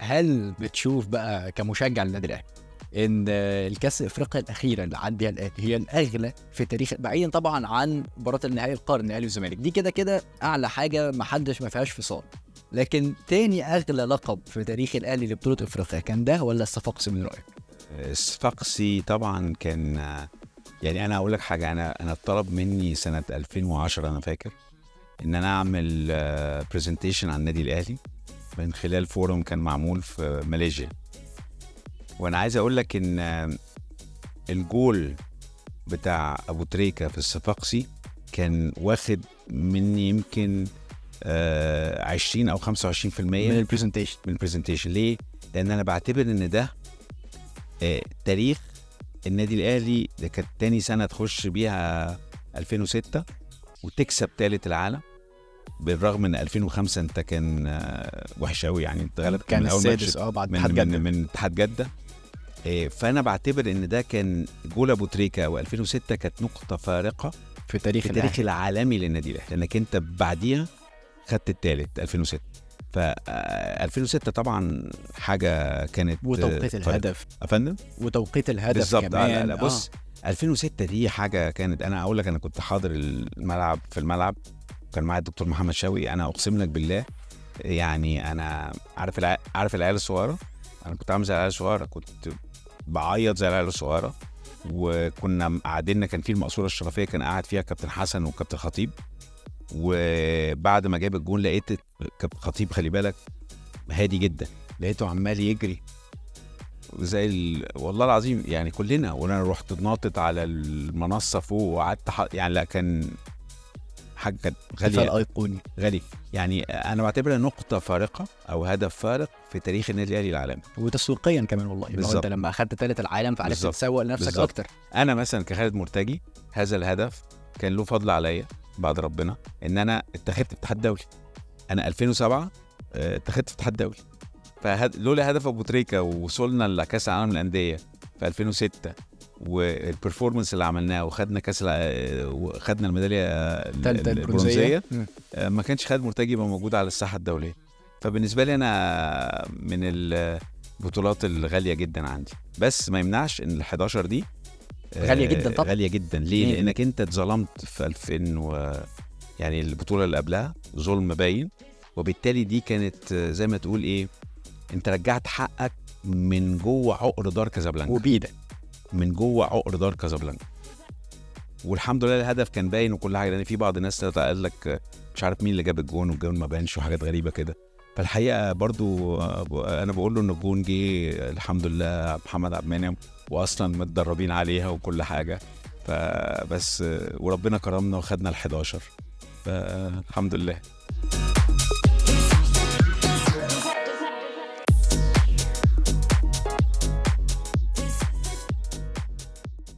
هل بتشوف بقى كمشجع للنادي الاهلي ان الكاس افريقيا الاخيره اللي عدى بيها الاهلي هي الاغلى في تاريخ بعيدا طبعا عن مباراه النهائي القرن الاهلي والزمالك دي كده كده اعلى حاجه ما حدش ما فيهاش فصال لكن تاني اغلى لقب في تاريخ الاهلي لبطوله افريقيا كان ده ولا الصفاقسي من رايك؟ الصفاقسي طبعا كان يعني انا اقول لك حاجه انا انا اتطلب مني سنه 2010 انا فاكر ان انا اعمل برزنتيشن عن النادي الاهلي من خلال فورم كان معمول في ماليزيا وانا عايز اقول لك ان الجول بتاع ابو تريكه في الصفاقسي كان واخد مني يمكن آه 20 او 25% من البرزنتيشن من البرزنتيشن ليه؟ لان انا بعتبر ان ده آه تاريخ النادي الاهلي ده كانت تاني سنه تخش بيها 2006 وتكسب ثالث العالم بالرغم من 2005 انت كان آه وحش قوي يعني انت غلبت كان من اول السادس اه بعد من اتحاد من, جده من اتحاد جده آه، فانا بعتبر ان ده كان جول ابو تريكه او 2006 كانت نقطه فارقه في تاريخ في التاريخ الاهلي العالمي للنادي الاهلي لانك انت بعديها خدت الثالث 2006 ف آه، 2006 طبعا حاجه كانت وتوقيت آه، الهدف يا فندم وتوقيت الهدف بالظبط كمان آه، لا لا بص 2006 دي حاجه كانت انا اقول لك انا كنت حاضر الملعب في الملعب كان معايا الدكتور محمد شوقي انا اقسم لك بالله يعني انا عارف الع... عارف العيال الصغيره انا كنت عامل زي العيال الصغيره كنت بعيط زي العيال الصغيره وكنا قاعدين كان في المقصوره الشرفيه كان قاعد فيها كابتن حسن وكابتن خطيب وبعد ما جاب الجون لقيت كابتن خطيب خلي بالك هادي جدا لقيته عمال يجري زي ال... والله العظيم يعني كلنا وانا رحت ناطط على المنصه فوق وقعدت ح... يعني لا كان حاجه كانت احتفال غاليه ايقوني غالي يعني انا بعتبرها نقطه فارقه او هدف فارق في تاريخ النادي الاهلي العالمي وتسويقيا كمان والله بالظبط بالظبط. انت لما اخدت ثالث العالم فعرفت بالظبط. تسوق لنفسك بالظبط. اكتر انا مثلا كخالد مرتجي هذا الهدف كان له فضل عليا بعد ربنا ان انا اتخذت اتحاد دولي انا 2007 آه، اتخذت في اتحاد دولي فهد... لولا هدف ابو تريكه ووصلنا لكاس العالم للانديه في 2006 والبرفورمانس اللي عملناه وخدنا كاس الع... آه، وخدنا الميداليه آه، ثالثه البرونزيه البرونزيه مم. آه، ما كانش خالد مرتجي يبقى موجود على الساحه الدوليه فبالنسبه لي انا من البطولات الغاليه جدا عندي بس ما يمنعش ان ال 11 دي آه، غالية جداً طبعاً. غاليه جدا ليه؟ ليه؟ لانك انت اتظلمت في 2000 و يعني البطوله اللي قبلها ظلم باين وبالتالي دي كانت آه، زي ما تقول ايه انت رجعت حقك من جوه عقر دار كازابلانكا وبيدك من جوه عقر دار كازابلانكا والحمد لله الهدف كان باين وكل حاجه لان في بعض الناس قال لك مش عارف مين اللي جاب الجون والجون ما بانش وحاجات غريبه كده فالحقيقه برضو آه، انا بقول له ان الجون جه الحمد لله محمد عبد المنعم واصلا متدربين عليها وكل حاجه فبس آه، وربنا كرمنا وخدنا ال 11 فالحمد لله